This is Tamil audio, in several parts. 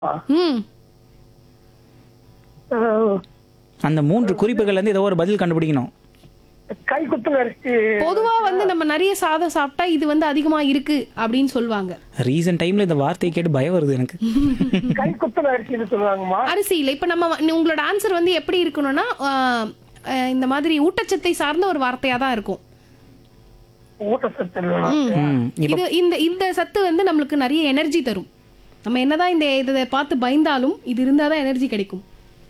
ம் அஹ், அந்த மூன்று குறிப்புகள்ல இருந்து ஏதோ ஒரு பதில் கண்டுபிடிக்கணும் கை குத்துன அரிசி பொதுவா வந்து நம்ம நிறைய சாதம் சாப்பிட்டா இது வந்து அதிகமா இருக்கு அப்படின்னு சொல்லுவாங்க ரீசன்ட் டைம்ல இந்த வார்த்தையை கேட்டு பயம் வருது எனக்கு கை குத்துன அரிசின்னு சொல்லுவாங்கம்மா அரிசி இல்லை இப்ப நம்ம வ- உங்களோட ஆன்சர் வந்து எப்படி இருக்கணும்னா ஆஹ், ஆஹ், இந்த மாதிரி ஊட்டச்சத்தை சார்ந்த ஒரு வார்த்தையா தான் இருக்கும் ஊட்டச்சத்து இல்லைனா. ம், இப்ப இது இந்த இந்த சத்து வந்து நம்மளுக்கு நிறைய எனர்ஜி தரும் நம்ம என்னதான் இந்த இதை பார்த்து பயந்தாலும் இது இருந்தாதான் எனர்ஜி கிடைக்கும்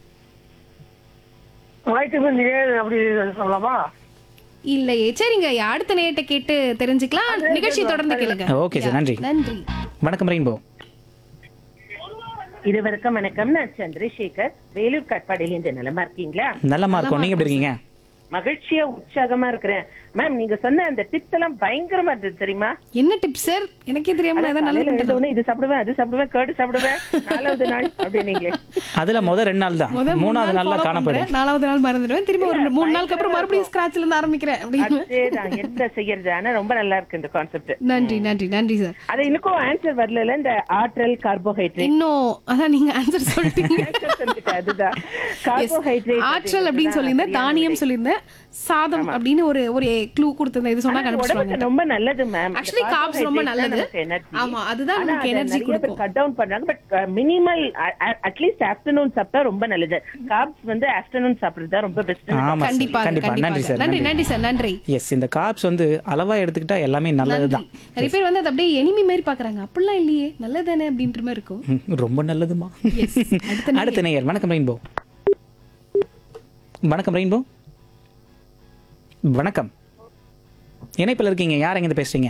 வைட்டமின் ஏ அப்படி சொல்லலாமா இல்லையே சரிங்க அடுத்த நேரத்தை கேட்டு தெரிஞ்சுக்கலாம் நிகழ்ச்சி தொடர்ந்து கேளுங்க ஓகே சார் நன்றி நன்றி வணக்கம் ரெயின்போ இருவருக்கும் வணக்கம் நான் சந்திரசேகர் வேலூர் கட்பாடியில இருந்து நலமா இருக்கீங்களா நல்லமா இருக்கும் நீங்க எப்படி இருக்கீங்க மகிழ்ச்சியா உற்சாகமா இருக்கிறேன் மேம் நீங்க சொன்ன அந்த டிப்ஸ் எல்லாம் பயங்கரமா இருந்தது தெரியுமா என்ன டிப்ஸ் சார் எனக்கே தெரியாம நான் ஏதாவது நல்லது காலையில எழுந்த பண்ணிட்டேனா? உடனே இது சாப்பிடுவேன் அது சாப்பிடுவேன் கேடு சாப்பிடுவேன் நாலாவது நாள் அப்படின்னீங்களே அதுல முத ரெண்டு நாள் தான் முத மூணு மூணாவது நாள் நாள்ல follow காணப்படும் பண்றேன். நாலாவது நாள் மறந்துடுவேன் திரும்ப ஒரு மூணு நாளுக்கு அப்புறம் மறுபடியும் ஸ்கிராச்ல இருந்து ஆரம்பிக்கிறேன் அப்படின்னு அதேதான் என்ன செய்யறது ஆனா ரொம்ப நல்லா இருக்கு இந்த கான்செப்ட் நன்றி நன்றி நன்றி சார் அது இன்னும் ஆன்சர் வரல இந்த ஆற்றல் கார்போஹைட்ரேட் இன்னும் அதான் நீங்க ஆன்சர் சொல்லிட்டீங்க அதுதான் Yes. கார்போஹைட்ரேட் ஆற்றல் அப்படின்னு சொல்லியிருந்தேன் தானியம் சொல்லியிருந்தேன் சாதம் அப்படின்னு ஒரு ஒரு க்ளூ கொடுத்திருந்தேன் இது சொன்னா கண்டுபிடிச்சிருவாங்க ரொம்ப நல்லது மேம் ஆக்சுவலி காப்ஸ் ரொம்ப நல்லது ஆமா அதுதான் நமக்கு எனர்ஜி கொடுக்கும் கட் டவுன் பண்றாங்க பட் மினிமல் அட்லீஸ்ட் ஆஃப்டர்நூன் சாப்பிட்டா ரொம்ப நல்லது காப்ஸ் வந்து ஆஃப்டர்நூன் சாப்பிடுறது தான் ரொம்ப பெஸ்ட் ஆமா கண்டிப்பா சார் கண்டிப்பா நன்றி சார் நன்றி நன்றி சார் நன்றி எஸ் இந்த காப்ஸ் வந்து அளவா எடுத்துக்கிட்டா எல்லாமே நல்லதுதான் நிறைய பேர் வந்து அது அப்படியே எனிமி மாதிரி பாக்குறாங்க அப்படிலாம் இல்லையே நல்லதானே அப்படின்ற மாதிரி இருக்கும் ம், ரொம்ப நல்லதுமா Yes. அடுத்த அடுத்த நேயர் வணக்கம் ரெயின்போ வணக்கம் ரெயின்போ வணக்கம் இணைப்பில் இருக்கீங்க யார் எங்க பேசுறீங்க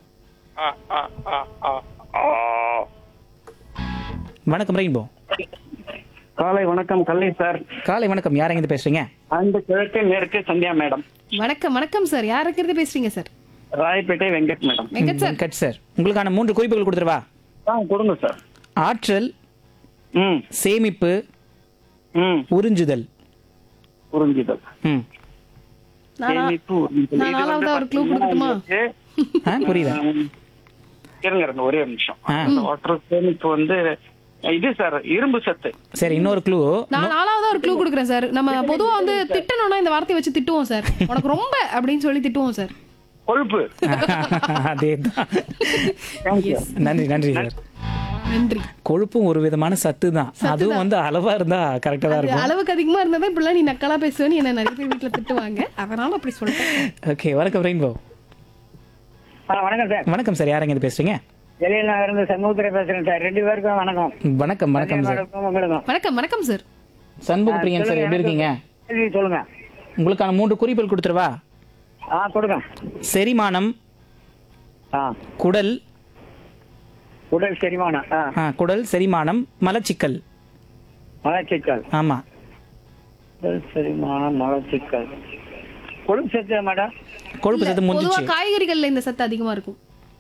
வணக்கம் ரெயின்போ காலை வணக்கம் கல்லை சார் காலை வணக்கம் யார் எங்க பேசுறீங்க அந்த கிழக்கு மேற்கு சந்தியா மேடம் வணக்கம் வணக்கம் சார் யார் இருக்கிறது பேசுறீங்க sir Royapettah Venkat madam Venkat sir Venkat sir உங்களுக்கான மூன்று குறிப்புகள் கொடுத்துருவா ஆ கொடுங்க சார் ஆற்றல் ம் சேமிப்பு ம் உறிஞ்சுதல் புரிஞ்சுதல் ம் நானா- சேமிப்பு உறிஞ்சுதல். நான் இது வந்து நாலாவதா ஒரு clue பாத்தீங்கன்னா கொடுக்கட்டுமா? உங்களுக்கு, ஆ புரியுதா ம், இருங்க இருங்க ஒரே ஒரு நிமிஷம் ஆ. வாட்டர் சேமிப்பு வந்து இது சார் இரும்பு சத்து சரி இன்னொரு க்ளூ நான் நாலாவதா ஒரு க்ளூ கொடுக்குறேன் சார் நம்ம பொதுவா வந்து திட்டணும்னா இந்த வார்த்தையை வச்சு திட்டுவோம் சார் உனக்கு ரொம்ப அப்படின்னு சொல்லி திட்டுவோம் சார் கொழுப்பு அதேதான் நன்றி நன்றி சார் நன்றி கொழுப்பும் ஒரு விதமான சத்து தான் அதுவும் வந்து அளவா இருந்தா கரெக்டா தான் அது இருக்கும் அளவுக்கு அதிகமா இருந்தா இப்படிலாம் நீ நக்கலா பேசுவேன்னு என்ன நிறைய பேர் வீட்டுல திட்டுவாங்க அதனால அப்படி சொல்லிட்டேன் ஓகே வணக்கம் ரெயின்போ வணக்கம் சார் வணக்கம் சார் யார் எங்க பேசுறீங்க வெளியில இருந்து சண்முகத்துறை பேசுறேன் சார் ரெண்டு பேருக்கும் வணக்கம் வணக்கம் வணக்கம் சார் உங்களுக்கும் வணக்கம் வணக்கம் சார் சண்முக பிரியன் சார் எப்படி இருக்கீங்க சொல்லுங்க உங்களுக்கான மூன்று குறிப்புகள் கொடுத்துருவா ஆ கொடுங்க செரிமானம் ஆ குடல் உடல் செரிமானம் ஆ ஆ, குடல் செரிமானம் மலச்சிக்கல் மலச்சிக்கல் ஆமா உடல் செரிமானம் மலச்சிக்கல் கொழுப்பு சத்து மேடம் கொழுப்பு சத்து பொதுவா முந்திச்சு காய்கறிகள்ல இந்த சத்து அதிகமா இருக்கும்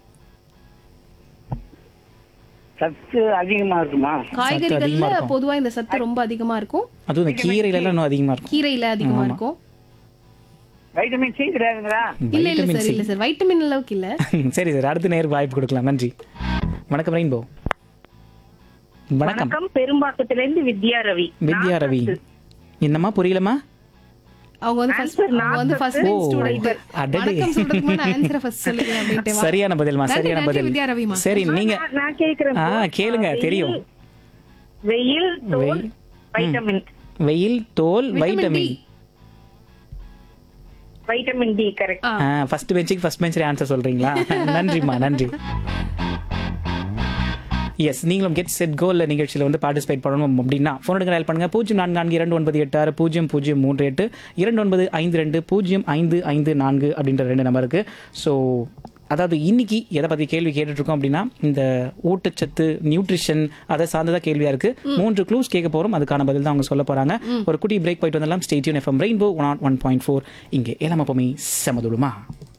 சத்து அதிகமா இருக்குமா காய்கறிகள்ல பொதுவா இந்த சத்து ரொம்ப அதிகமா இருக்கும் அதுவும் இந்த கீரையில எல்லாம் இன்னும் அதிகமா இருக்கும் கீரையில அதிகமா இருக்கும் வைட்டமின் சி கிடையாதுங்களா இல்ல இல்ல வைட்டமின் சார் சி இல்ல சார் வைட்டமின் அளவுக்கு இல்ல சரி சார் அடுத்த நேருக்கு வாய்ப்பு கொடுக்கலாம் நன்றி வணக்கம் ரெயின்போ வணக்கம் வணக்கம் பெரும்பாக்கத்துல இருந்து வித்யா ரவி வித்யா ரவி என்னம்மா புரியலமா அவங்க வந்து ஃபர்ஸ்ட் அவங்க வந்து ஃபர்ஸ்ட் ஓ, ஸ்டூடெண்ட் அடடே. வணக்கம் சொல்றதுக்கு முன்னாடி ஆன்சரை ஃபர்ஸ்ட் சொல்லுங்க அப்படின்ட்டு வா. சரியான பதில்மா நன்றி, சரியான நன்றி பதில் வித்யா ரவிமா சரி நீங்க நான் நான் கேக்குறேன் ஆ கேளுங்க தெரியும் வெயில் தோல் வெயில். வைட்டமின் வெயில் தோல் vitamin D. Vitamin vitamin D correct ஆ. ஃபர்ஸ்ட் பெஞ்சுக்கு ஃபர்ஸ்ட் பெஞ்ச் ஆன்சர் சொல்றீங்களா நன்றிம்மா நன்றி எஸ் நீங்களும் கெட் செட் கோல் நிகழ்ச்சியில் வந்து பார்ட்டிசிபேட் பண்ணணும் அப்படின்னா ஃபோன் எடுக்க டயல் பண்ணுங்க பூஜ்ஜியம் நான்கு நான்கு இரண்டு ஒன்பது எட்டு ஆறு பூஜ்ஜியம் பூஜ்ஜியம் மூன்று எட்டு இரண்டு ஒன்பது ஐந்து ரெண்டு பூஜ்ஜியம் ஐந்து ஐந்து நான்கு அப்படின்ற ரெண்டு நம்பருக்கு ஸோ அதாவது இன்னைக்கு எதை பற்றி கேள்வி கேட்டுட்டு இருக்கோம் அப்படின்னா இந்த ஊட்டச்சத்து நியூட்ரிஷன் அதை சார்ந்ததாக கேள்வியாக இருக்கு மூன்று க்ளூஸ் கேட்க போகிறோம் அதுக்கான பதில் தான் அவங்க சொல்ல போகிறாங்க ஒரு குட்டி பிரேக் போயிட்டு வந்தெல்லாம் stay tune FM rainbow one one point four இங்கே ஏழாம பொம்மி செமதுடுமா